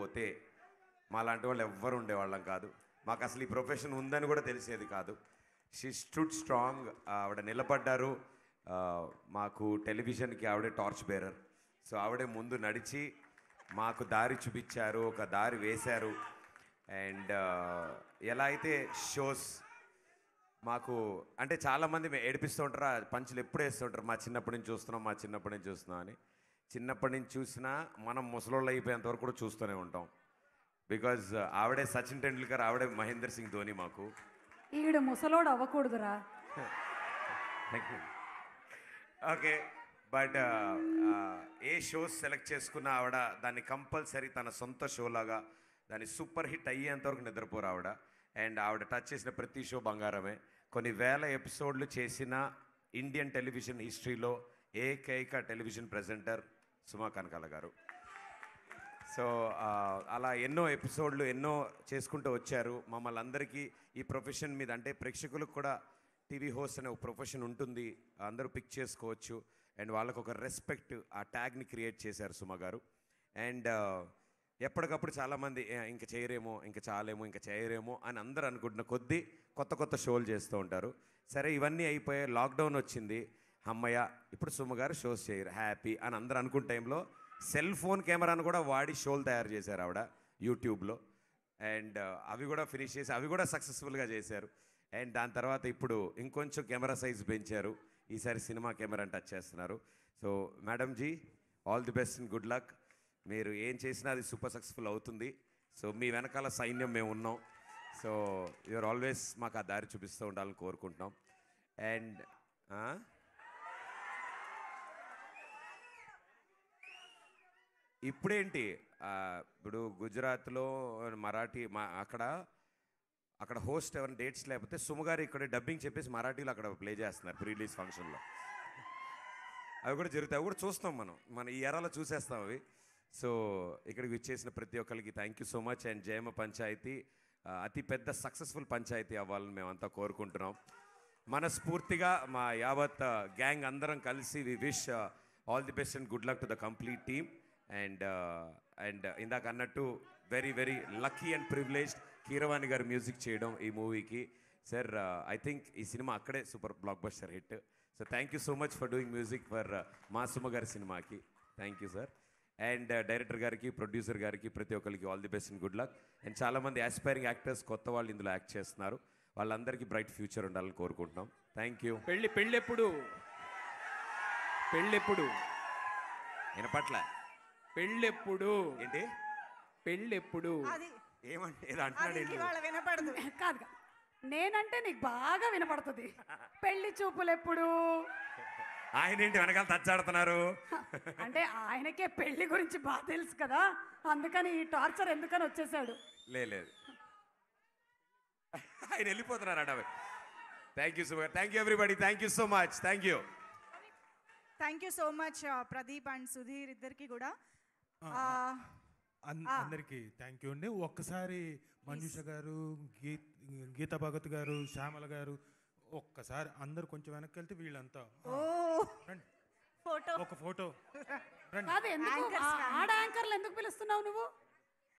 ఉండకపోతే మా లాంటి వాళ్ళు ఎవ్వరు ఉండేవాళ్ళం కాదు మాకు అసలు ఈ ప్రొఫెషన్ ఉందని కూడా తెలిసేది కాదు షీ స్టూడ్ స్ట్రాంగ్ ఆవిడ నిలబడ్డారు ఆ, మాకు టెలివిజన్కి ఆవిడే టార్చ్ బేరర్ సో ఆవిడే ముందు నడిచి మాకు దారి చూపించారు ఒక దారి వేశారు అండ్ ఎలా అయితే షోస్ మాకు అంటే చాలామంది మే- ఏడిపిస్తూ ఉంటారు ఆ పంచులు ఎప్పుడు వేస్తుంటారు మా చిన్నప్పటి నుంచి చూస్తున్నాం మా చిన్నప్పటి నుంచి చూస్తున్నాం అని చిన్నప్పటి నుంచి చూసినా మనం ముసలోళ్ళు అయిపోయేంత వరకు కూడా చూస్తూనే ఉంటాం బికాజ్ ఆవిడే సచిన్ టెండూల్కర్ ఆవిడే మహేందర్ సింగ్ ధోని మాకు ఈడు ముసలోడు అవ్వకూడదురా okay but a shows select చేసుకున్న ఆవిడ దాన్ని కంపల్సరీ తన సొంత షో లాగా దాన్ని సూపర్ హిట్ అయ్యేంత వరకు నిద్రపోరు ఆవిడ అండ్ ఆవిడ టచ్ చేసిన ప్రతి షో బంగారమే కొన్ని వేల ఎపిసోడ్లు చేసిన ఇండియన్ టెలివిజన్ హిస్టరీలో ఏకైక టెలివిజన్ ప్రెజెంటర్ సుమా కనకాల గారు సో ఆ, అలా ఎన్నో ఎపిసోడ్లు ఎన్నో చేసుకుంటూ వచ్చారు మమ్మల్ని అందరికీ ఈ ప్రొఫెషన్ మీద అంటే ప్రేక్షకులకు కూడా టీవీ హోస్ట్ అనే ఒక ప్రొఫెషన్ ఉంటుంది అందరూ పిక్ చేసుకోవచ్చు అండ్ వాళ్ళకు ఒక రెస్పెక్ట్ ఆ ట్యాగ్ని క్రియేట్ చేశారు సుమ గారు అండ్ ఎప్పటికప్పుడు చాలామంది "ఏ, ఇంక చేయరేమో ఇంక చాలేమో ఇంక చేయరేమో అని అందరూ అనుకుంటున్న కొద్దీ కొత్త కొత్త షోలు చేస్తూ ఉంటారు సరే ఇవన్నీ అయిపోయాయి లాక్డౌన్ వచ్చింది అమ్మయ్య ఇప్పుడు సుమ గారు షోస్ చేయరు హ్యాపీ అని అందరూ అనుకున్న టైంలో సెల్ ఫోన్ కెమెరాను కూడా వాడి షోలు తయారు చేశారు ఆవిడ యూట్యూబ్లో అండ్ అవి కూడా ఫినిష్ చేసి అవి కూడా సక్సెస్ఫుల్గా చేశారు అండ్ దాని తర్వాత ఇప్పుడు ఇంకొంచెం కెమెరా సైజ్ పెంచారు ఈసారి సినిమా కెమెరా టచ్ చేస్తున్నారు so madam ji all the best and good luck మీరు ఏం చేసినా అది సూపర్ సక్సెస్ఫుల్ అవుతుంది సో మీ వెనకాల సైన్యం మేము ఉన్నాం సో యూఆర్ ఆల్వేస్ మాకు ఆ దారి చూపిస్తూ ఉండాలని కోరుకుంటున్నాం అండ్ ఇప్పుడేంటి ఆ, ఇప్పుడు గుజరాత్లో మరాఠీ మా అక్కడ అక్కడ హోస్ట్ ఎవరైనా డేట్స్ లేకపోతే సుమగారు ఇక్కడ డబ్బింగ్ చెప్పేసి మరాఠీలో అక్కడ ప్లే చేస్తున్నారు ప్రీ రిలీజ్ ఫంక్షన్లో అవి కూడా జరుగుతాయి అవి కూడా చూస్తాం మనం మన ఈ ఎరాలో చూసేస్తాం అవి సో ఇక్కడికి విచ్చేసిన ప్రతి ఒక్కరికి thank you so much and Jayamma Panchayathi ఆ, అతి పెద్ద సక్సెస్ఫుల్ పంచాయతీ అవ్వాలని మేమంతా కోరుకుంటున్నాం మనస్ఫూర్తిగా మా యావత్ గ్యాంగ్ అందరం కలిసి we wish all the best and good luck to the complete team and and ఇందాక అన్నట్టు very very lucky and privileged Keeravani garu music చేయడం ఈ మూవీకి సార్ ఐ థింక్ ఈ సినిమా అక్కడే super blockbuster hit so thank you so much for doing music for మా సుమ గారి సినిమాకి thank you sir and director గారికి ప్రొడ్యూసర్ గారికి ప్రతి ఒక్కరికి all the best and good luck and చాలామంది ఆస్పైరింగ్ యాక్టర్స్ కొత్త వాళ్ళు ఇందులో యాక్ట్ చేస్తున్నారు వాళ్ళందరికీ బ్రైట్ ఫ్యూచర్ ఉండాలని కోరుకుంటున్నాం థ్యాంక్ యూ పెళ్ళి పెళ్ళెప్పుడు పెళ్ళెప్పుడు వినపట్ల పెళ్ళెప్పుడు ఏంటి పెళ్ళెప్పుడు అది ఏమంటే ఏదో అది అంటున్నాడు ఇంక ఏంటి? ఇవాళ వినపడదు కాదు కాదు. నేనంటే నీకు బాగా వినపడుతుంది పెళ్లి చూపులు ఎప్పుడు ఆయన ఏంటి వెనకాల తచ్చాడుతున్నారు అంటే ఆయనకే పెళ్లి గురించి బాగా తెలుసు కదా అందుకని ఈ టార్చర్ ఎందుకని వచ్చేసాడు లే లేదు ఆయన వెళ్ళిపోతున్నారు అడ thank you so much thank you everybody thank you so much thank you thank you so much Pradeep and Sudheer ఇద్దరికి కూడా ఆ, అన్- అందరికీ థ్యాంక్ యూ అండి ఒక్కసారి మంజుష గారు గీత్ గీతా భగత్ గారు శ్యామల గారు ఒక్కసారి అందరు కొంచెం వెనక్కి వెళ్తే వీళ్ళంతా ఓ రండి ఫోటో ఒక ఫోటో రండి కాదు ఎందుకు Anchors ఆ- ఆడ యాంకర్లు ఎందుకు పిలుస్తున్నావు నువ్వు